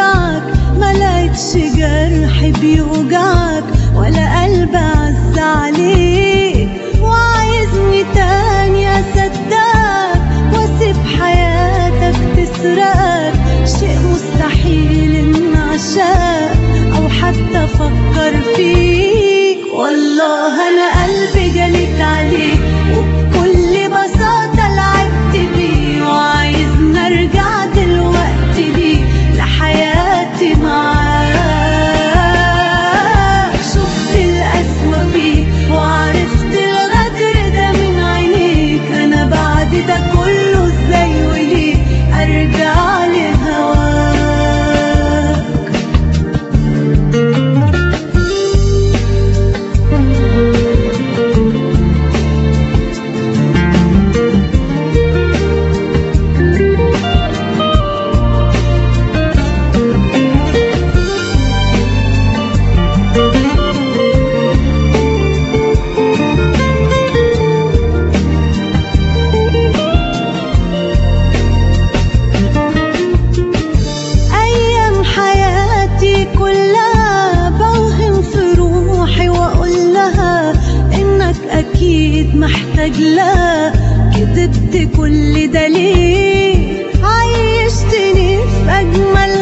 ارجعك ما لقيتش جرح بيوجعك ولا قلب عز عليك وعايزني تاني اصدقك واسيب حياتك تسرقك شيء مستحيل ان اعشاك او حتى افكر فيك والله انا قلبي جليت عليك وبكل بساطة لعبت بيه وعايزني ارجع دلوقتي بيه لحياتي معاك شفت القسوة فيك وعرفت الغدر ده من عينيك انا بعد ده كله ازاي وليه ارجع لهواك أيام حياتي كلها بوهم في روحي وأقول لها إنك أكيد محتاج لها كدبت كل ده ليه عيشتني في أجمل